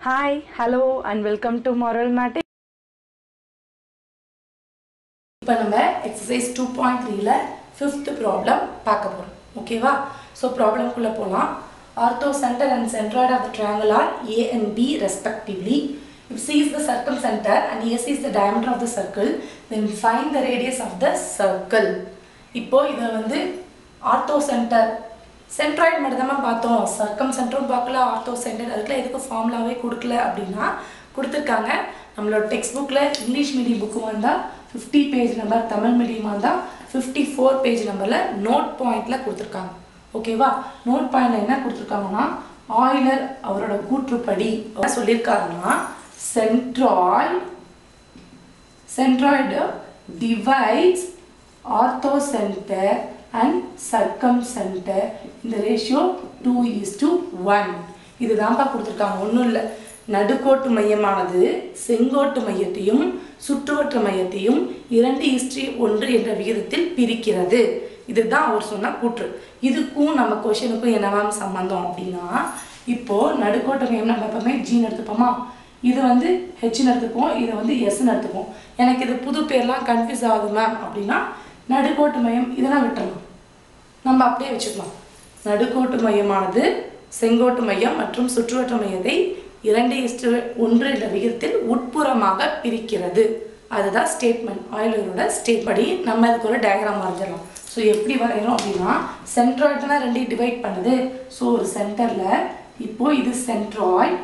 Hi hello and welcome to moral மேட்டிக் இப்போ நம்ம எக்ஸசைஸ் டூ பாயிண்ட் த்ரீல ஃபிஃப்த் ப்ராப்ளம் பார்க்க போகிறோம் ஓகேவா ஸோ ப்ராப்ளம்குள்ளே போகலாம் orthocentre and centroid of the triangle are A and B respectively. If C is the circumcenter and AC is the diameter of the circle, then find the radius of the circle. இப்போ இதை வந்து ortho centre centroid மட்டும் தான் பார்த்தோம் சர்க்கம் சென்டரும் பார்க்கல ortho centre அதுக்குலாம் எதுக்கு ஃபார்முலாவே கொடுக்கல அப்படின்னா கொடுத்துருக்காங்க நம்மளோட டெக்ஸ்ட் புக்கில் இங்கிலீஷ் மீடியம் புக்கு வந்தால் fifty page number Tamil medium வந்தால் ஃபிஃப்டி ஃபோர் பேஜ் நம்பரில் நோட் பாயிண்டில் கொடுத்துருக்காங்க ஓகேவா நோட் பாயிண்டில் என்ன கொடுத்துருக்காங்கன்னா ஆயிலர் அவரோட கூற்றுப்படி என்ன சொல்லியிருக்காருன்னா centroid centroid divides orthocenter and circumcenter in the ratio 2 is to 1 இதுதான்ப்பா கொடுத்துருக்காங்க ஒன்றும் இல்லை நடுக்கோட்டு மையமானது செங்கோட்டு மையத்தையும் சுற்றுவட்ட மையத்தையும் இரண்டு இஸ்ட்ரி ஒன்று என்ற விகிதத்தில் பிரிக்கிறது இதுதான் அவர் சொன்ன கூற்று இதுக்கும் நம்ம கொஷனுக்கும் என்னவாம் சம்பந்தம் அப்படின்னா இப்போ நடுக்கோட்டு மையம் நம்ம எப்பவுமே ஜீன் எடுத்துப்போமா இது வந்து ஹெச்னு எடுத்துப்போம் இதை வந்து எஸ்ன்னு எடுத்துப்போம் எனக்கு இது புது பேர்லாம் கன்ஃபியூஸ் ஆகுது மேம் அப்படின்னா நடுக்கோட்டு மையம் இதெல்லாம் விட்டுறலாம் நம்ம அப்படியே வச்சுக்கலாம் நடுக்கோட்டு மையமானது செங்கோட்டு மையம் மற்றும் சுற்றுவட்ட மையத்தை இரண்டு இஸ்டு ஒன்று என்ற விகிதத்தில் உட்புறமாக பிரிக்கிறது அதுதான் ஸ்டேட்மெண்ட் ஆயிலரோட ஸ்டேட் படி நம்ம இதுக்கு ஒரு டயக்ராம் வரைஞ்சிடலாம் ஸோ எப்படி வரையணும் அப்படின்னா சென்ட்ராய்டுனா ரெண்டையும் டிவைட் பண்ணுது ஸோ ஒரு சென்டரில் இப்போ இது சென்ட்ராய்ட்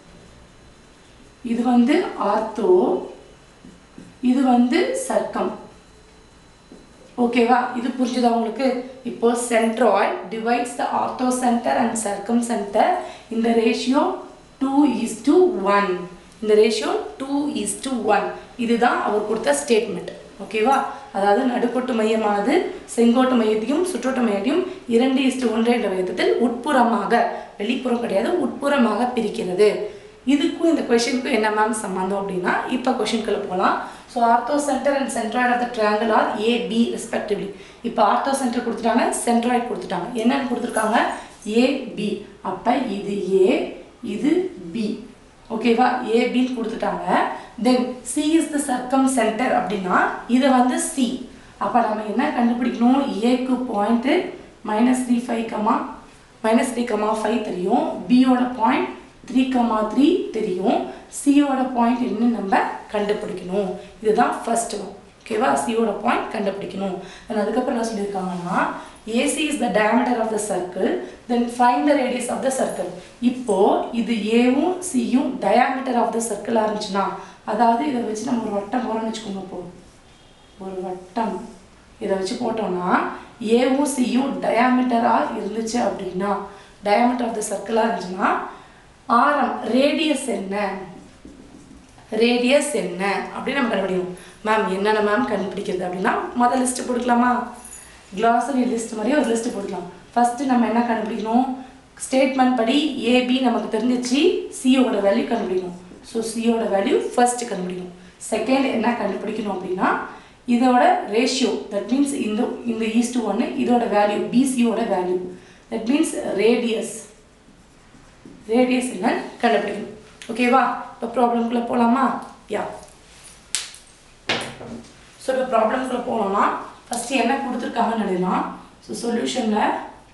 இது வந்து ஆர்த்தோ இது வந்து சர்க்கம் ஓகேவா இது புரிஞ்சுதா உங்களுக்கு இப்போ centroid divides the orthocentre and circumcentre இந்த ratio two is to one இந்த ratio two is to one இதுதான் அவர் கொடுத்த ஸ்டேட்மெண்ட் ஓகேவா அதாவது நடுக்கோட்டு மையமானது செங்கோட்டு மையத்தையும் சுற்றோட்டு மையத்தையும் இரண்டு இஸ்டு ஒன்று என்ற விதத்தில் உட்புறமாக வெளிப்புறம் கிடையாது உட்புறமாக பிரிக்கிறது இதுக்கும் இந்த கொஷனுக்கும் என்ன மேம் சம்மந்தம் அப்படின்னா இப்போ கொஷனுக்குள்ள போகலாம் so orthocentre and centroid of the triangle are A B respectively இப்போ ஆர்த்தோ சென்டர் கொடுத்துட்டாங்க சென்ட்ராய்டு கொடுத்துட்டாங்க என்னன்னு கொடுத்துருக்காங்க ஏ பி அப்போ இது ஏ இது பி ஓகேவா ஏபின்னு கொடுத்துட்டாங்க then C is the circumcentre அப்படின்னா இது வந்து சி அப்போ நம்ம என்ன கண்டுபிடிக்கணும் ஏக்கு point minus three five comma minus three comma five தெரியும் பியோட பாயிண்ட் த்ரீ கமா த்ரீ தெரியும் சியோட பாயிண்ட் என்ன நம்ம கண்டுபிடிக்கணும் இதுதான் ஃபர்ஸ்ட் ஒன் ஓகேவா சியோட பாயிண்ட் கண்டுபிடிக்கணும் தென் அதுக்கப்புறம் என்ன சொல்லியிருக்காங்கன்னா AC is the diameter of the circle then find the radius of the circle இப்போ இது ஏவும் சியும் டயாமீட்டர் ஆஃப் த சர்க்கிள் ஆரம்பிச்சுன்னா அதாவது இதை வச்சு நம்ம ஒரு வட்டம் போகிறோம்னு வச்சுக்கோங்க இப்போ ஒரு வட்டம் இதை வச்சு போட்டோம்னா ஏவும் சியும் டயாமீட்டராக இருந்துச்சு அப்படின்னா டயாமீட்டர் ஆஃப் த சர்க்கிளாக இருந்துச்சுன்னா ஆரம் ரேடியஸ் என்ன ரேடியஸ் என்ன அப்படின்னு நம்ம கண்டுபிடிக்கணும் மேம் என்னென்ன மேம் கண்டுபிடிக்கிறது அப்படின்னா முதல் லிஸ்ட்டு போட்டுக்கலாமா கிளாசரி லிஸ்ட் மாதிரி ஒரு லிஸ்ட்டு போட்டுக்கலாம் ஃபஸ்ட்டு நம்ம என்ன கண்டுபிடிக்கணும் ஸ்டேட்மெண்ட் படி ஏபி நமக்கு தெரிஞ்சிச்சு சியோட வேல்யூ கண்டுபிடிக்கணும் ஸோ சியோட வேல்யூ ஃபர்ஸ்ட் கண்டுபிடிக்கணும் செகண்ட் என்ன கண்டுபிடிக்கணும் அப்படின்னா இதோட ரேஷியோ தட் மீன்ஸ் இந்த இந்த ஈஸ்ட் ஒன்று இதோட வேல்யூ பிசியோட value that means radius radius என்னன்னு கண்டுபிடிக்கணும் ஓகேவா இப்போ ப்ராப்ளம்குள்ளே போகலாமா யா ஸோ இப்போ ப்ராப்ளம்குள்ளே போகலாம்னா ஃபஸ்ட்டு என்ன கொடுத்துருக்காங்கன்னு எழுதலாம் ஸோ சொல்யூஷனில்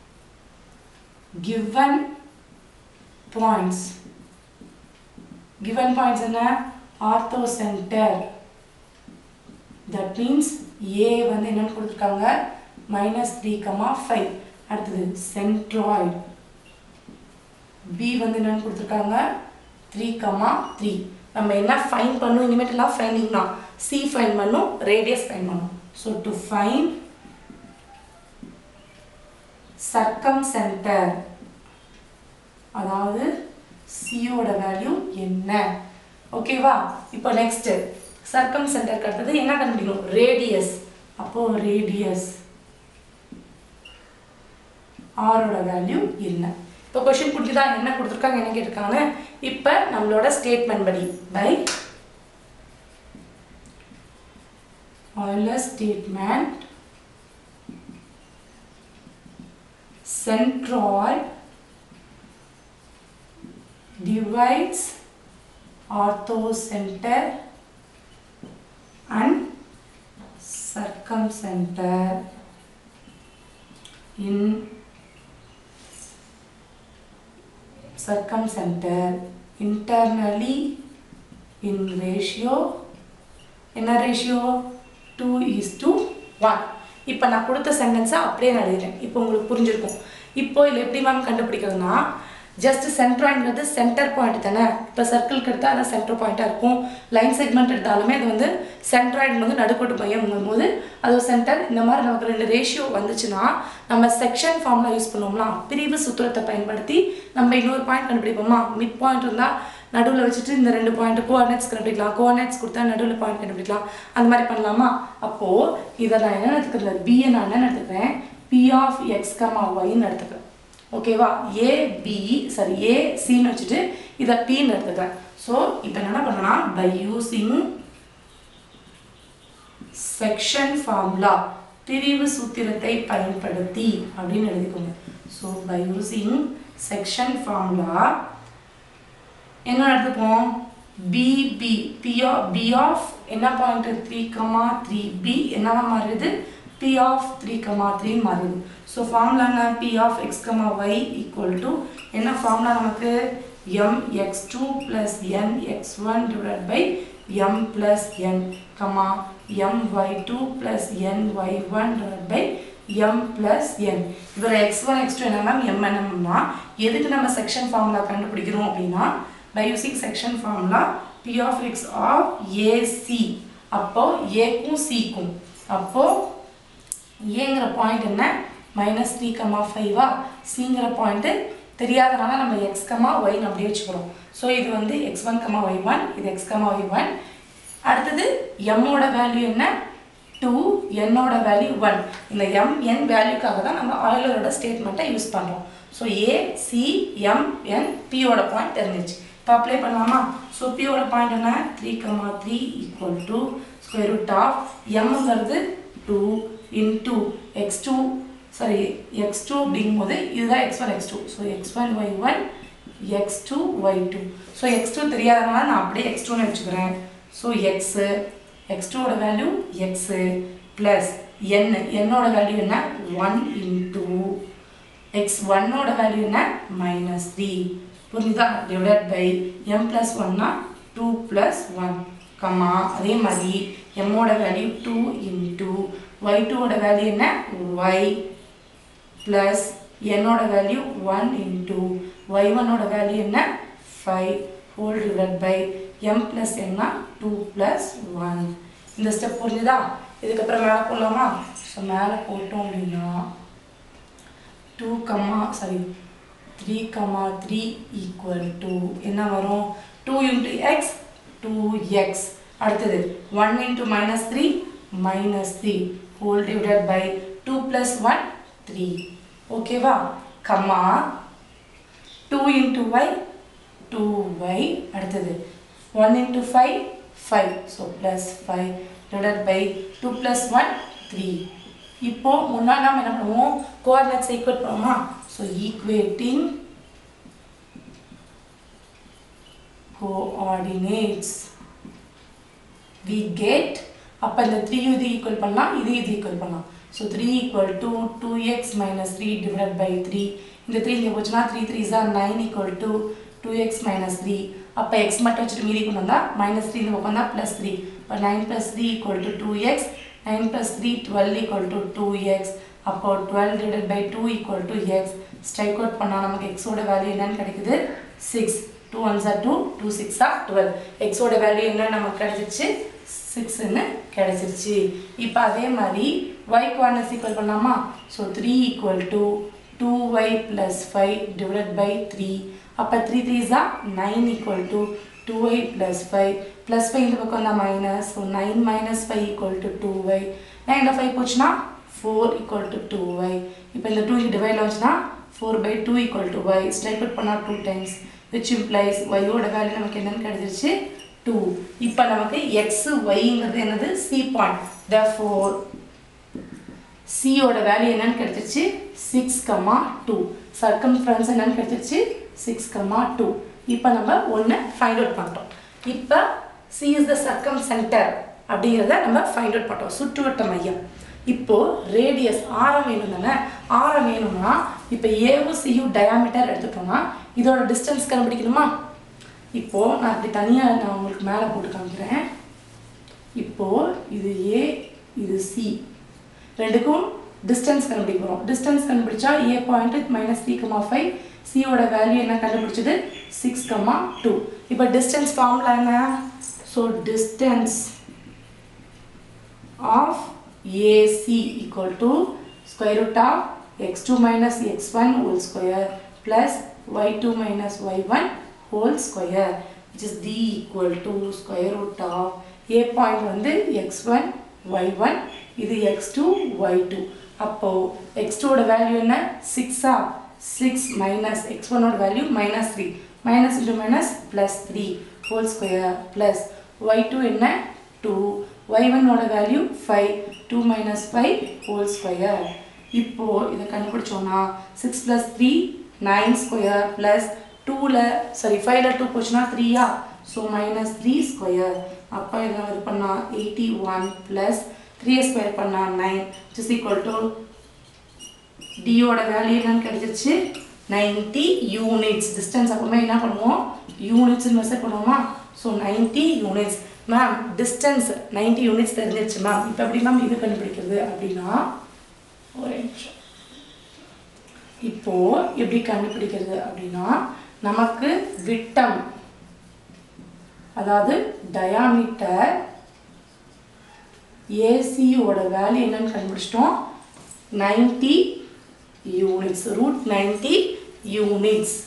கிவன் பாயிண்ட்ஸ் கிவன் பாயிண்ட்ஸ் என்ன orthocentre that means A வந்து என்னன்னு கொடுத்துருக்காங்க மைனஸ் த்ரீ கமா ஃபைவ் அடுத்தது சென்ட்ராய்டு பி வந்து என்னன்னு கொடுத்துருக்காங்க த்ரீ கமா த்ரீ நம்ம என்ன ஃபைன் பண்ணும் இனிமேட்டெல்லாம் ஃபைனிங் தான் சி ஃபைன் பண்ணும் ரேடியஸ் ஃபைன் பண்ணும் so to find circumcentre அதாவது சியோட வேல்யூ என்ன ஓகேவா இப்போ நெக்ஸ்ட் சர்க்கம் சென்டருக்கு அடுத்தது என்ன கண்டுபிடிக்கணும் ரேடியஸ் அப்போ ரேடியஸ் ஆரோட வேல்யூ என்ன இப்போ கொஷின் புரிஞ்சுதா என்ன கொடுத்துருக்காங்க என்ன கேட்டிருக்காங்க இப்போ நம்மளோட ஸ்டேட்மெண்ட் படி by Euler statement centroid divides orthocentre and circumcenter in circumcenter internally in ratio என்ன ratio two is to one இப்போ நான் கொடுத்த சென்டென்ஸை அப்படியே நான் எழுதுறேன் இப்போ உங்களுக்கு புரிஞ்சிருக்கும் இப்போ இதில் எப்படி மேம் கண்டுபிடிக்கிறதுனா ஜஸ்ட் சென்ட்ராய்ங்கிறது சென்டர் பாயிண்ட் தானே இப்போ சர்க்கிள்க்கு எடுத்தால் அது சென்டர் பாயிண்ட்டாக இருக்கும் லைன் செக்மெண்ட் எடுத்தாலுமே அது வந்து சென்ட்ராய்டு வந்து நடுக்கோட்டு மையம்ங்கும் போது அது சென்டர் இந்த மாதிரி நமக்கு ரெண்டு ரேஷியோ வந்துச்சுன்னா நம்ம செக்ஷன் ஃபார்ம்ல யூஸ் பண்ணுவோம்னா பிரிவு சூத்திரத்தை பயன்படுத்தி நம்ம இன்னொரு பாயிண்ட் கண்டுபிடிப்போமா மிட் பாயிண்ட் இருந்தால் நடுவில் வச்சுட்டு இந்த ரெண்டு பாயிண்ட் கோஆர்டினேட்ஸ் கண்டுபிடிக்கலாம் கோஆர்டினேட்ஸ் கொடுத்தா நடுவில் பாயிண்ட் கண்டுபிடிக்கலாம் அந்த மாதிரி பண்ணலாமா அப்போது இதை நான் என்ன எடுத்துக்கிறேன் பியை நான் என்ன எடுத்துக்கிறேன் பி ஆஃப் எக்ஸ் கமா ஒய்ன்னு எடுத்துக்கிறேன் ஓகேவா ஏ பி சாரி ஏ சின்னு வச்சுட்டு இதை பின்னு எடுத்துக்கிறேன் ஸோ இப்போ என்ன பண்ணனா பை யூசிங் செக்ஷன் ஃபார்முலா பிரிவு சூத்திரத்தை பயன்படுத்தி அப்படின்னு எழுதிக்கோங்க so by using section formula என்ன எடுத்துப்போம் P P P of P of என்ன point three comma three P என்னவா மாறுது P of three comma three மாறுது ஸோ ஃபார்முலா என்ன P of x comma y equal to என்ன ஃபார்முலா நமக்கு m x two plus n x one divide by m plus n comma m y two plus n y one divide by m plus n இதில் X one x two என்ன ma'am m என்னம்னா எதுக்கு நம்ம section formula கண்டுபிடிக்கிறோம் அப்படின்னா by using section formula p of x of ac அப்போ ஏக்கும் சிக்கும் அப்போ ஏங்கிற பாயிண்ட் என்ன மைனஸ் த்ரீ கமா ஃபைவா சிங்கிற பாயிண்ட்டு தெரியாதனால நம்ம எக்ஸ் கமா ஒய்னு அப்படியே வச்சுக்கிறோம் ஸோ இது வந்து x one comma y one இது எக்ஸ் கமா ஒய் ஒன் அடுத்தது எம்மோட வேல்யூ என்ன டூ என்னோட வேல்யூ ஒன் இந்த எம் என் வேல்யூக்காக தான் நம்ம ஆயிலரோட ஸ்டேட்மெண்ட்டை யூஸ் பண்ணுறோம் so A C M N பியோட பாயிண்ட் தெரிஞ்சிச்சு இப்போ அப்ளை பண்ணலாமா ஸோ பியோட பாயிண்ட் என்ன three comma three equal to square root of எம்ங்கிறது two into x two sorry x two அப்படிங்கும்போது இதுதான் x one x two so x one y one x two y two so x two தெரியாதனால நான் அப்படியே x டூன்னு வச்சுக்கிறேன் so x x டூவோட value x plus n என்னோட value என்ன ஒன் இன்டூ எக்ஸ் ஒன்னோட வேல்யூ என்ன மைனஸ் த்ரீ புரிஞ்சுதா டிவைட் பை எம் ப்ளஸ் ஒன்னா டூ ப்ளஸ் ஒன் கம்மா அதே மாதிரி எம்மோட வேல்யூ டூ இன்டூ ஒய் டூவோட வேல்யூ என்ன ஒய் ப்ளஸ் என்னோட வேல்யூ ஒன் இன்டூ ஒய் ஒன்னோட வேல்யூ என்ன five whole divide by m plus என்ன டூ ப்ளஸ் ஒன் இந்த ஸ்டெப் புரிஞ்சுதா இதுக்கப்புறம் மேலே போடலாமா ஸோ மேலே போட்டோம் அப்படின்னா two comma sorry three comma three equal to என்ன வரும் two into x two x அடுத்தது one into minus three minus three whole divided by two plus one three ஓகேவா comma two into y two y அடுத்தது one into five five so plus five divided by two plus one three இப்போ முன்னாடி நம்ம என்ன பண்ணுவோம் coordinates equate பண்ணுவோமா so equating coordinates we get அப்போ இந்த த்ரீ இது ஈக்குவல் பண்ணலாம் இது இது ஈக்குவல் பண்ணலாம் so three equal to two x minus three divide by three இந்த த்ரீ இங்கே போச்சுன்னா த்ரீ த்ரீ சார் nine equal to two x minus three அப்போ எக்ஸ் மட்டும் வச்சுட்டு மீதி கொண்டு வந்தால் மைனஸ் த்ரீ இந்த பக்கம் வந்தால் ப்ளஸ் த்ரீ இப்போ nine plus three equal to two x nine plus three twelve equal to two x அப்போ twelve divide by two equal to x strike out பண்ணால் நமக்கு எக்ஸோட வேல்யூ என்னன்னு கிடைக்குது six two ones are two two six are twelve எக்ஸோட value என்ன நமக்கு கிடைச்சிருச்சு சிக்ஸ்ன்னு கிடைச்சிருச்சு இப்போ அதே மாதிரி ஒய் குவார்னஸ் ஈக்குவல் பண்ணலாமா so three equal to two y plus five divide by three அப்போ த்ரீ த்ரீ ஜா nine equal to two y plus five plus five இந்த பக்கம் தான் minus so nine minus five equal to two y nine five போச்சுன்னா four equal to two y இப்போ இந்த two டிவைடில் வச்சுன்னா four by two equal to y strike out பண்ணால் two times which implies ஒய்யோட வேல்யூ நமக்கு என்னன்னு கிடைச்சிருச்சு டூ இப்போ நமக்கு எக்ஸ் ஒய்ங்கிறது என்னது சி பாயிண்ட் த ஃபோர் சியோட வேல்யூ என்னன்னு கிடைச்சிருச்சு சிக்ஸ் கமா டூ சர்க்கம்ஃபரன்ஸ் என்னன்னு கிடைச்சிருச்சு சிக்ஸ் கமா டூ இப்போ நம்ம ஒன்று ஃபைண்ட் அவுட் பண்ணுறோம் இப்போ C is the circumcentre அப்படிங்கிறத நம்ம ஃபைண்ட் அவுட் பண்ணுறோம் சுற்றுவட்ட மையம் இப்போ ரேடியஸ் ஆரம் வேணும் தானே ஆரம் வேணும்னா இப்போ ஏவும் சியும் டயாமீட்டர் எடுத்துட்டோம்னா இதோட டிஸ்டன்ஸ் கண்டுபிடிக்கணுமா இப்போ நான் இப்படி தனியாக நான் உங்களுக்கு மேலே போட்டு காமிக்கிறேன் இப்போ இது ஏ இது சி ரெண்டுக்கும் டிஸ்டன்ஸ் கண்டுபிடிக்க போகிறோம் டிஸ்டன்ஸ் கண்டுபிடிச்சா A point minus three comma five சியோட வேல்யூ என்ன கண்டுபிடிச்சது சிக்ஸ் கமா டூ இப்போ டிஸ்டன்ஸ் ஃபார்முலா என்ன so distance of AC equal to square root of x two minus x one whole square plus y two minus y one whole square which is D equal to square root of A point வந்து x one y one இது x two y two அப்போது x டூவோட value என்ன சிக்ஸா six minus x ஒன்னோட value minus three minus into minus plus three whole square plus y two என்ன two y ஒன்னோட value five two minus five whole square இப்போது இதை கண்டுபிடிச்சோன்னா six plus three nine square plus டூவில் sorry ஃபைவ்ல two போச்சுன்னா த்ரீயா ஸோ மைனஸ் த்ரீ ஸ்கொயர் அப்போ இதை இது பண்ணால் eighty one plus three square பண்ணால் நைன் இஸ் ஈக்குவல் டு டியோட வேல்யூ என்னன்னு கிடைச்சிருச்சு நைன்ட்டி யூனிட்ஸ் டிஸ்டன்ஸ் அப்பவுமே என்ன பண்ணுவோம் யூனிட்ஸ் மெஷர் பண்ணுவோமா so ninety units ma'am distance ninety units தெரிஞ்சிருச்சு மேம் இப்போ எப்படி மேம் இது கண்டுபிடிக்கிறது அப்படின்னா ஒரே நிமிஷம் இப்போ எப்படி கண்டுபிடிக்கிறது அப்படின்னா நமக்கு விட்டம் அதாவது டயாமீட்டர் ஏசியோட வேல்யூ என்னன்னு கண்டுபிடிச்சிட்டோம் ninety units root ninety units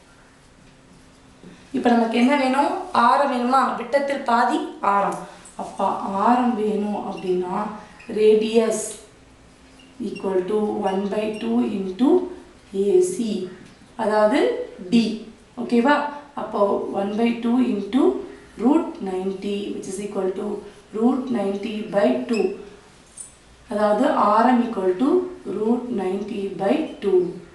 இப்போ நமக்கு என்ன வேணும் ஆரம் வேணுமா விட்டத்தில் பாதி ஆரம் அப்போ ஆரம் வேணும் அப்படின்னா radius equal to one by two into AC அதாவது டி ஓகேவா அப்போ one by two into root ninety which is equal to root ninety by two அதாவது ஆரம் equal to root ninety by two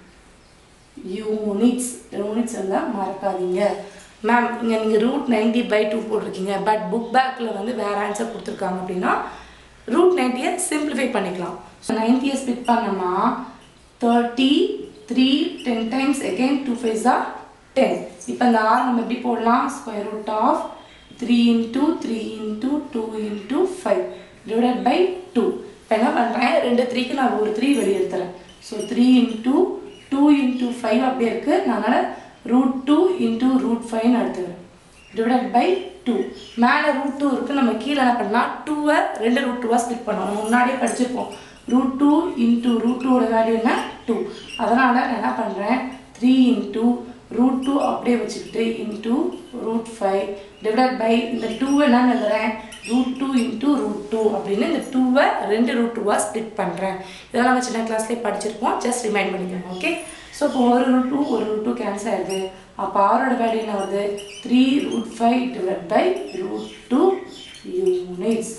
units units எல்லாம் மறக்காதீங்க ma'am இங்கே நீங்கள் root ninety by two போட்டிருக்கீங்க பட் புக் பேக்கில் வந்து வேறு ஆன்சர் கொடுத்துருக்காங்க அப்படின்னா ரூட் நைன்ட்டியை சிம்பிளிஃபை பண்ணிக்கலாம் ஸோ நைன்ட்டியை ஸ்பிட் பண்ணோம்னா thirty three ten times again two ஃபைவ்ஸா டென் இப்போ இந்த ஆர் நம்ம எப்படி போடலாம் square root of three into three into two into five divided by two இப்போ என்ன பண்ணுறேன் ரெண்டு த்ரீக்கு நான் ஒரு த்ரீ வெளியே எடுத்துறேன் so three into two into five அப்படியே இருக்குது அதனால் ரூட் டூ இன்ட்டு ரூட் ஃபைவ்னு எடுத்துக்கிறேன் டிவைடட் பை டூ மேலே ரூட் டூ இருக்குது நம்ம கீழே என்ன பண்ணலாம் டூவை ரெண்டு ரூட் டூவாக ஸ்பிட் பண்ணோம் நம்ம முன்னாடியே படிச்சிருப்போம் ரூட் டூ இன்ட்டு ரூட் டூவோட வேல்யூ என்ன டூ அதனால் நான் என்ன பண்ணுறேன் த்ரீ இன்ட்டு ரூட் டூ அப்படியே வச்சுக்கிட்டு into root five divide by இந்த டூவை என்ன எழுதுறேன் root two into root two அப்படின்னு இந்த டூவை ரெண்டு ரூட் டூவாக ஸ்ப்ளிட் பண்ணுறேன் இதெல்லாம் நம்ம சின்ன கிளாஸ்லேயே படிச்சிருப்போம் ஜஸ்ட் ரிமைண்ட் பண்ணிக்கணும் ஓகே ஸோ இப்போ ஒரு ரூட் டூ ஒரு ரூட் டூ கேன்சல் ஆயிடுது அப்போ ஆரோட வேல்யூ என்ன வருது three root five divide by root two units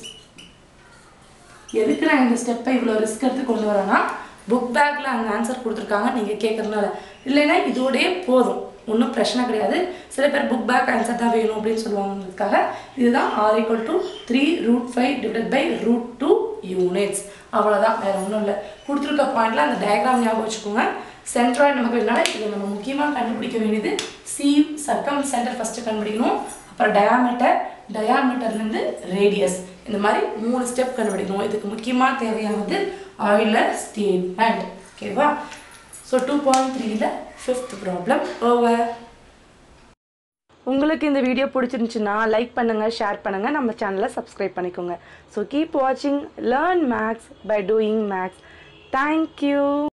எதுக்கு நான் இந்த ஸ்டெப்பை இவ்வளோ ரிஸ்க் எடுத்து கொண்டு வரேன்னா புக் பேக்கில் அந்த ஆன்சர் கொடுத்துருக்காங்க நீங்கள் கேட்குறதுனால இல்லைன்னா இதோடயே போதும் ஒன்றும் பிரச்சனை கிடையாது சில பேர் புக் பேக் ஆன்சர் தான் வேணும் அப்படின்னு சொல்லுவாங்கிறதுக்காக இதுதான் R equal to three root five divide by root two units அவ்வளோதான் வேறு ஒன்றும் இல்லை கொடுத்துருக்க பாயிண்டில் அந்த டயக்ராம் ஞாபகம் வச்சுக்கோங்க சென்ட்ராய்டு நமக்கு என்னால் இதை நம்ம முக்கியமாக கண்டுபிடிக்க வேண்டியது சி சர்க்கம் சென்டர் ஃபஸ்ட்டு கண்டுபிடிக்கணும் அப்புறம் டயாமீட்டர் டயாமீட்டர்லேருந்து ரேடியஸ் இந்த மாதிரி மூணு ஸ்டெப் கண்டுபிடிக்கணும் இதுக்கு முக்கியமாக தேவையானது ஆயிலர் ஸ்டேட்மெண்ட் ஓகேவா ஸோ டூ பாயிண்ட் த்ரீல ஃபிஃப்த் ப்ராப்ளம் ஓவர் உங்களுக்கு இந்த வீடியோ பிடிச்சிருந்துச்சுன்னா லைக் பண்ணுங்கள் ஷேர் பண்ணுங்கள் நம்ம சேனலை சப்ஸ்கிரைப் பண்ணிக்கோங்க ஸோ கீப் வாட்சிங் learn maths by doing maths thank you